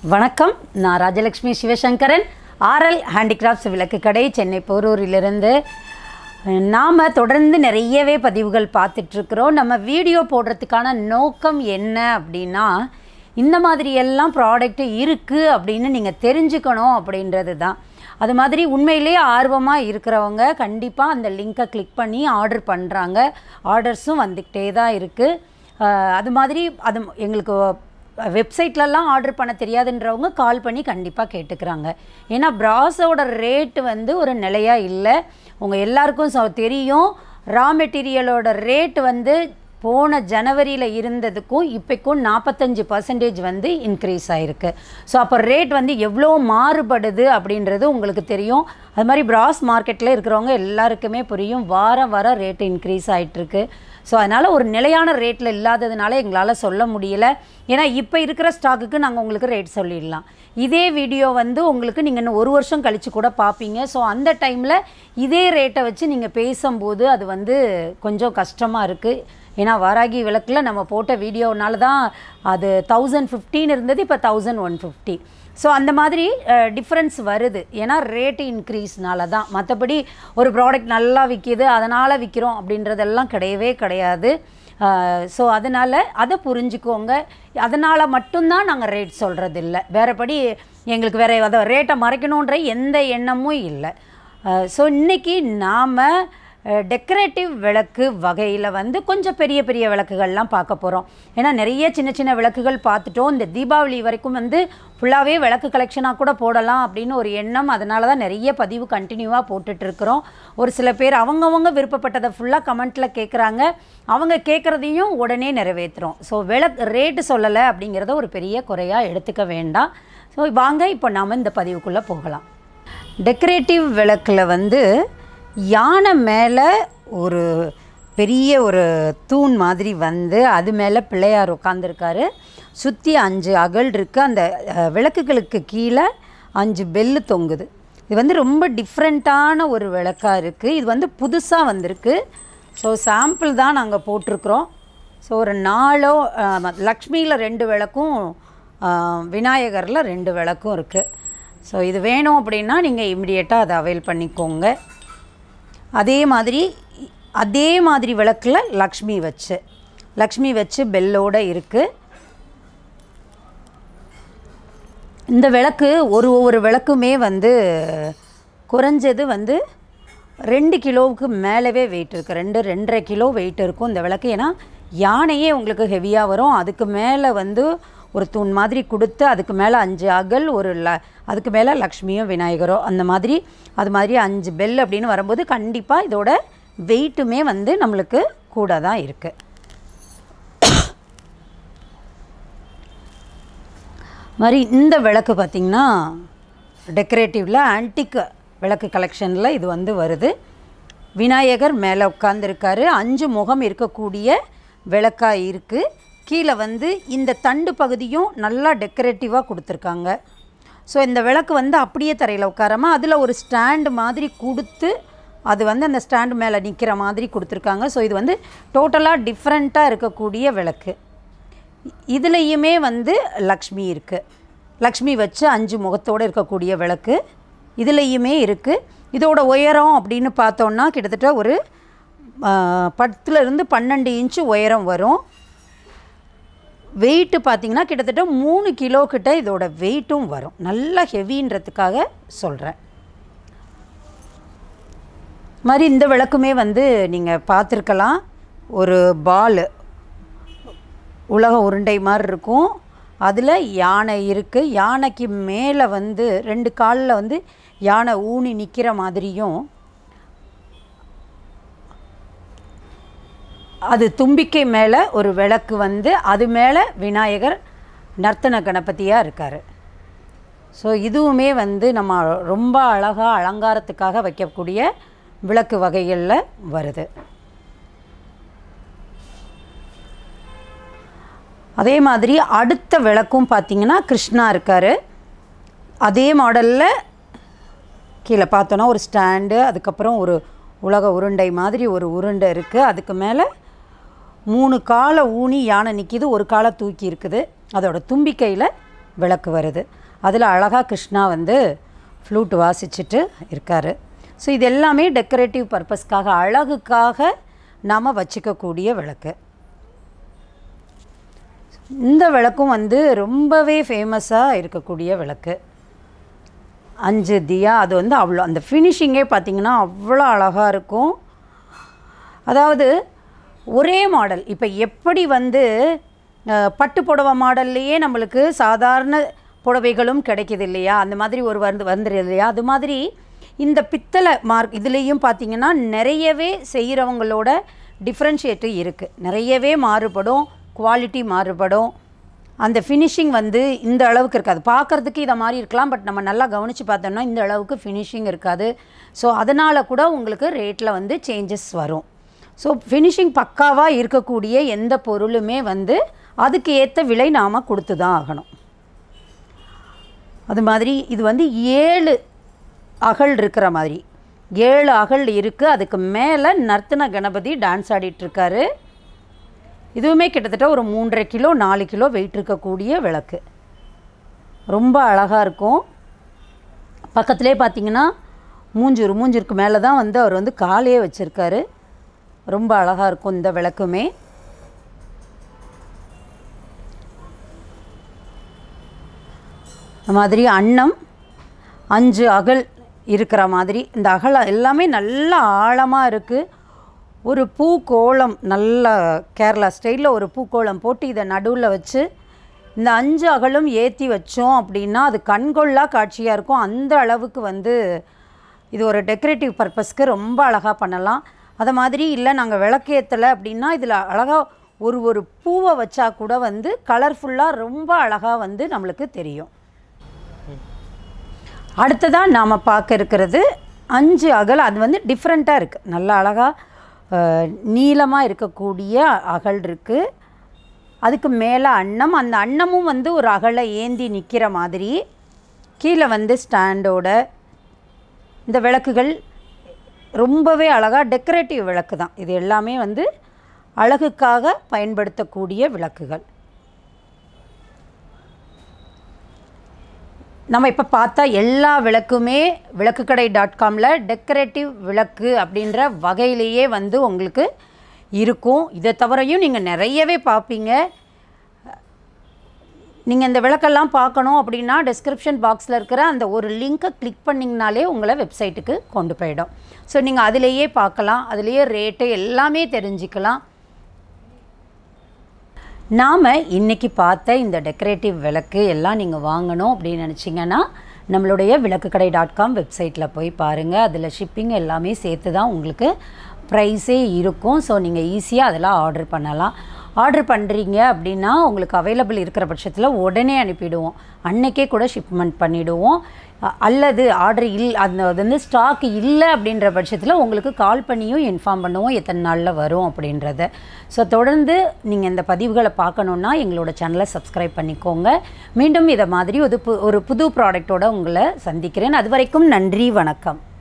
வணக்கம் நான் Rajalakshmi Sivasankaran RL handicrafts விளக்கு கடை சென்னை போரூரிலிருந்து நாம் தொடர்ந்து நிறையவே பதிவுகள் பார்த்துட்ருக்குறோம் நம்ம வீடியோ போடுறதுக்கான நோக்கம் என்ன அப்படின்னா இந்த மாதிரி எல்லாம் ப்ராடக்ட் இருக்குது அப்படின்னு நீங்கள் தெரிஞ்சுக்கணும் அப்படின்றது தான் அது மாதிரி உண்மையிலேயே ஆர்வமாக இருக்கிறவங்க கண்டிப்பாக அந்த லிங்க்கை கிளிக் பண்ணி ஆர்டர் பண்ணுறாங்க ஆர்டர்ஸும் வந்துக்கிட்டே தான் இருக்குது அது மாதிரி அது எங்களுக்கு வெப்சைட்லலாம் ஆர்டர் பண்ண தெரியாதுன்றவங்க கால் பண்ணி கண்டிப்பாக கேட்டுக்கிறாங்க ஏன்னா ப்ராஸோட ரேட்டு வந்து ஒரு நிலையாக இல்லை உங்கள் எல்லாருக்கும் சொ தெரியும் ரா மெட்டீரியலோட ரேட் வந்து போன ஜனவரியில் இருந்ததுக்கும் இப்போக்கும் நாற்பத்தஞ்சு பர்சன்டேஜ் வந்து இன்க்ரீஸ் ஆகிருக்கு ஸோ அப்போ ரேட் வந்து எவ்வளோ மாறுபடுது அப்படின்றது உங்களுக்கு தெரியும் அது மாதிரி பிராஸ் மார்க்கெட்டில் இருக்கிறவங்க எல்லாருக்குமே புரியும் வாரம் வாரம் ரேட் இன்க்ரீஸ் ஆகிட்டுருக்கு ஸோ அதனால் ஒரு நிலையான ரேட்டில் இல்லாததுனால எங்களால் சொல்ல முடியல ஏன்னா இப்போ இருக்கிற ஸ்டாக்குக்கு நாங்கள் உங்களுக்கு ரேட் சொல்லிடலாம் இதே வீடியோ வந்து உங்களுக்கு நீங்கள் இன்னும் ஒரு வருஷம் கழித்து கூட பார்ப்பீங்க ஸோ அந்த டைமில் இதே ரேட்டை வச்சு நீங்கள் பேசும்போது அது வந்து கொஞ்சம் கஷ்டமாக இருக்குது ஏன்னா வாராகி விளக்கில் நம்ம போட்ட வீடியோனால தான் அது தௌசண்ட் ஃபிஃப்டீன் இருந்தது இப்போ தௌசண்ட் ஒன் ஃபிஃப்டி ஸோ அந்த மாதிரி டிஃப்ரென்ஸ் வருது ஏன்னா ரேட்டு இன்க்ரீஸ்னால தான் மற்றபடி ஒரு ப்ராடக்ட் நல்லா விற்கிது அதனால் விற்கிறோம் அப்படின்றதெல்லாம் கிடையவே கிடையாது ஸோ அதனால் அதை புரிஞ்சுக்கோங்க அதனால் மட்டும்தான் நாங்கள் ரேட் சொல்கிறது இல்லை வேறுபடி எங்களுக்கு வேறு அதை ரேட்டை மறைக்கணுன்ற எந்த எண்ணமும் இல்லை ஸோ இன்றைக்கி நாம் டெக்கரேட்டிவ் விளக்கு வகையில் வந்து கொஞ்சம் பெரிய பெரிய விளக்குகள்லாம் பார்க்க போகிறோம் ஏன்னா நிறைய சின்ன சின்ன விளக்குகள் பார்த்துட்டோம் இந்த தீபாவளி வரைக்கும் வந்து ஃபுல்லாகவே விளக்கு கலெக்ஷனாக கூட போடலாம் அப்படின்னு ஒரு எண்ணம் அதனால தான் நிறைய பதிவு கண்டினியூவாக போட்டுட்ருக்குறோம் ஒரு சில பேர் அவங்கவுங்க விருப்பப்பட்டதை ஃபுல்லாக கமெண்ட்டில் கேட்குறாங்க அவங்க கேட்குறதையும் உடனே நிறைவேற்றுறோம் ஸோ விளக்கு ரேட்டு சொல்லலை அப்படிங்கிறத ஒரு பெரிய குறையாக எடுத்துக்க வேண்டாம் ஸோ வாங்க இப்போ நாம் இந்த பதிவுக்குள்ளே போகலாம் டெக்கரேட்டிவ் விளக்கில் வந்து யானை மேலே ஒரு பெரிய ஒரு தூண் மாதிரி வந்து அது மேலே பிள்ளையார் உட்காந்துருக்காரு சுற்றி அஞ்சு அகல் இருக்குது அந்த விளக்குகளுக்கு கீழே அஞ்சு பெல்லு தொங்குது இது வந்து ரொம்ப டிஃப்ரெண்ட்டான ஒரு விளக்காக இருக்குது இது வந்து புதுசாக வந்திருக்கு ஸோ சாம்பிள் தான் நாங்கள் போட்டிருக்குறோம் ஸோ ஒரு நாலோ லக்ஷ்மியில் ரெண்டு விளக்கும் விநாயகரில் ரெண்டு விளக்கும் இருக்குது ஸோ இது வேணும் அப்படின்னா நீங்கள் இமிடியேட்டாக அதை அவைல் பண்ணிக்கோங்க அதே மாதிரி அதே மாதிரி விளக்கில் லக்ஷ்மி வச்சு லக்ஷ்மி வச்சு பெல்லோடு இருக்குது இந்த விளக்கு ஒரு ஒவ்வொரு விளக்குமே வந்து குறைஞ்சது வந்து ரெண்டு கிலோவுக்கு மேலவே வெயிட் இருக்குது ரெண்டு ரெண்டரை கிலோ வெயிட் இருக்கும் இந்த விளக்கு ஏன்னா யானையே உங்களுக்கு ஹெவியாக வரும் அதுக்கு மேலே வந்து ஒரு தூண் மாதிரி கொடுத்து அதுக்கு மேலே அஞ்சு அகல் ஒரு ல அதுக்கு மேலே லக்ஷ்மியும் விநாயகரோ அந்த மாதிரி அது மாதிரி அஞ்சு பெல் அப்படின்னு வரும்போது கண்டிப்பாக இதோட வெயிட்டுமே வந்து நம்மளுக்கு கூட தான் இருக்குது மாதிரி இந்த விளக்கு பார்த்திங்கன்னா டெக்கரேட்டிவில் ஆன்டிக் விளக்கு கலெக்ஷனில் இது வந்து வருது விநாயகர் மேலே உட்காந்துருக்காரு அஞ்சு முகம் இருக்கக்கூடிய விளக்காக இருக்குது கீழே வந்து இந்த தண்டு பகுதியும் நல்லா டெக்கரேட்டிவாக கொடுத்துருக்காங்க ஸோ இந்த விளக்கு வந்து அப்படியே தரையில் உட்காராமல் அதில் ஒரு ஸ்டாண்டு மாதிரி கொடுத்து அது வந்து அந்த ஸ்டாண்டு மேலே நிற்கிற மாதிரி கொடுத்துருக்காங்க ஸோ இது வந்து டோட்டலாக டிஃப்ரெண்ட்டாக இருக்கக்கூடிய விளக்கு இதுலேயுமே வந்து லக்ஷ்மி இருக்குது லக்ஷ்மி வச்சு அஞ்சு முகத்தோடு இருக்கக்கூடிய விளக்கு இதுலேயுமே இருக்குது இதோட உயரம் அப்படின்னு பார்த்தோன்னா கிட்டத்தட்ட ஒரு பத்துலேருந்து பன்னெண்டு இன்ச்சு உயரம் வரும் வெயிட்டு பார்த்திங்கன்னா கிட்டத்தட்ட மூணு கிலோ கிட்ட இதோட வெயிட்டும் வரும் நல்லா ஹெவின்றதுக்காக சொல்கிறேன் மாதிரி இந்த விளக்குமே வந்து நீங்கள் பார்த்துருக்கலாம் ஒரு பால் உலக உருண்டை மாதிரி இருக்கும் அதில் யானை இருக்குது யானைக்கு மேலே வந்து ரெண்டு காலில் வந்து யானை ஊனி நிற்கிற மாதிரியும் அது தும்பிக்கை மேலே ஒரு விளக்கு வந்து அது மேலே விநாயகர் நர்த்தன கணபதியாக இருக்கார் ஸோ இதுவுமே வந்து நம்ம ரொம்ப அழகாக அலங்காரத்துக்காக வைக்கக்கூடிய விளக்கு வகைகளில் வருது அதே மாதிரி அடுத்த விளக்கும் பார்த்திங்கன்னா கிருஷ்ணா இருக்கார் அதே மாடலில் கீழே பார்த்தோன்னா ஒரு ஸ்டாண்டு அதுக்கப்புறம் ஒரு உலக உருண்டை மாதிரி ஒரு உருண்டை இருக்குது அதுக்கு மேலே மூணு காலை ஊனி யானை நிற்கிது ஒரு காலை தூக்கி இருக்குது அதோட தும்பிக்கையில் விளக்கு வருது அதில் அழகாக கிருஷ்ணா வந்து ஃப்ளூட் வாசிச்சுட்டு இருக்கார் ஸோ இது எல்லாமே டெக்கரேட்டிவ் பர்பஸ்க்காக அழகுக்காக நாம் வச்சுக்கக்கூடிய விளக்கு இந்த விளக்கும் வந்து ரொம்பவே ஃபேமஸாக இருக்கக்கூடிய விளக்கு அஞ்சு தியா அது வந்து அவ்வளோ அந்த ஃபினிஷிங்கே பார்த்திங்கன்னா அவ்வளோ அழகாக இருக்கும் அதாவது ஒரே மாடல் இப்போ எப்படி வந்து அஹ், பட்டு புடவை மாடல்லையே நம்மளுக்கு சாதாரண புடவைகளும் கிடைக்கிது இல்லையா அந்த மாதிரி ஒரு வந்து வந்துடுது இல்லையா அது மாதிரி இந்த பித்தளை மார்க் இதுலேயும் பார்த்தீங்கன்னா நிறையவே செய்கிறவங்களோட டிஃப்ரென்ஷியேட்டு இருக்குது நிறையவே மாறுபடும் குவாலிட்டி மாறுபடும் அந்த ஃபினிஷிங் வந்து இந்த அளவுக்கு இருக்காது பார்க்குறதுக்கு இதை மாதிரி இருக்கலாம் பட் நம்ம நல்லா கவனித்து பார்த்தோம்னா இந்த அளவுக்கு ஃபினிஷிங் இருக்காது ஸோ அதனால் கூட உங்களுக்கு ரேட்டில் வந்து சேஞ்சஸ் வரும் ஸோ ஃபினிஷிங் பக்காவாக இருக்கக்கூடிய எந்த பொருளுமே வந்து அதுக்கு ஏற்ற விலை நாம் கொடுத்து தான் ஆகணும் அது மாதிரி இது வந்து ஏழு அகல் இருக்கிற மாதிரி ஏழு அகல் இருக்குது அதுக்கு மேலே நர்த்தன கணபதி டான்ஸ் ஆடிட்டுருக்காரு இதுவுமே கிட்டத்தட்ட ஒரு மூன்றரை கிலோ நாலு கிலோ வெயிட் இருக்கக்கூடிய விளக்கு ரொம்ப அழகாக இருக்கும் பக்கத்துலேயே பார்த்தீங்கன்னா மூஞ்சூர் மூஞ்சூருக்கு மேலே தான் வந்து அவர் வந்து காலையே வச்சுருக்காரு ரொம்ப அழகாக இருக்கும் இந்த விளக்குமே அந்த மாதிரி அன்னம் அஞ்சு அகல் இருக்கிற மாதிரி இந்த அகல எல்லாமே நல்ல ஆழமாக இருக்குது ஒரு பூக்கோளம் நல்ல கேரளா ஸ்டைலில் ஒரு பூக்கோளம் போட்டு இதை நடுவில் வச்சு இந்த அஞ்சு அகலும் ஏற்றி வச்சோம் அப்படின்னா அது கண்கொள்ளா காட்சியாக இருக்கும் அந்த அளவுக்கு வந்து இது ஒரு டெக்கரேட்டிவ் பர்பஸ்க்கு ரொம்ப அழகாக பண்ணலாம் அதை மாதிரி இல்லை நாங்கள் விளக்கேற்றலை அப்படின்னா இதில் அழகாக ஒரு ஒரு பூவை வச்சா கூட வந்து கலர்ஃபுல்லாக ரொம்ப அழகாக வந்து நம்மளுக்கு தெரியும் அடுத்ததாக நாம் பார்க்க இருக்கிறது அஞ்சு அகல் அது வந்து டிஃப்ரெண்ட்டாக இருக்குது நல்ல அழகாக நீளமாக இருக்கக்கூடிய அகல் இருக்குது அதுக்கு மேலே அன்னம் அந்த அன்னமும் வந்து ஒரு அகலை ஏந்தி நிற்கிற மாதிரி கீழே வந்து ஸ்டாண்டோட இந்த விளக்குகள் ரொம்பவே அழகாக டெக்கரேட்டிவ் விளக்கு தான் இது எல்லாமே வந்து அழகுக்காக பயன்படுத்தக்கூடிய விளக்குகள் நம்ம இப்போ பார்த்தா எல்லா விளக்குமே விளக்குக்கடை டாட் காமில் டெக்கரேட்டிவ் விளக்கு அப்படின்ற வகையிலேயே வந்து உங்களுக்கு இருக்கும் இதை தவிரையும் நீங்கள் நிறையவே பார்ப்பீங்க நீங்கள் இந்த விளக்கெல்லாம் பார்க்கணும் அப்படின்னா டிஸ்கிரிப்ஷன் பாக்ஸில் இருக்கிற அந்த ஒரு லிங்க்கை கிளிக் பண்ணிங்கனாலே உங்களை வெப்சைட்டுக்கு கொண்டு போயிடும் ஸோ நீங்கள் அதிலேயே பார்க்கலாம் அதிலேயே ரேட்டு எல்லாமே தெரிஞ்சுக்கலாம் நாம் இன்றைக்கி பார்த்த இந்த டெக்கரேட்டிவ் விளக்கு எல்லாம் நீங்கள் வாங்கணும் அப்படின்னு நினச்சிங்கன்னா நம்மளுடைய விளக்குக்கடை டாட் காம் வெப்சைட்டில் போய் பாருங்கள் அதில் ஷிப்பிங் எல்லாமே சேர்த்து தான் உங்களுக்கு ப்ரைஸே இருக்கும் ஸோ நீங்கள் ஈஸியாக அதெல்லாம் ஆர்டர் பண்ணலாம் ஆர்டர் பண்ணுறீங்க அப்படின்னா உங்களுக்கு அவைலபிள் இருக்கிற பட்சத்தில் உடனே அனுப்பிடுவோம் அன்னைக்கே கூட ஷிப்மெண்ட் பண்ணிவிடுவோம் அ- அல்லது ஆர்டர் இல் அந்த அது வந்து ஸ்டாக் இல்லை அப்படின்ற பட்சத்தில் உங்களுக்கு கால் பண்ணியும் இன்ஃபார்ம் பண்ணுவோம் எத்தனை நாளில் வரும் அப்படின்றத ஸோ தொடர்ந்து நீங்கள் இந்த பதிவுகளை பார்க்கணுன்னா எங்களோட சேனலை சப்ஸ்கிரைப் பண்ணிக்கோங்க மீண்டும் இதை மாதிரி ஒரு பு ஒரு புது ப்ராடக்டோட உங்களை சந்திக்கிறேன் அது வரைக்கும் நன்றி வணக்கம்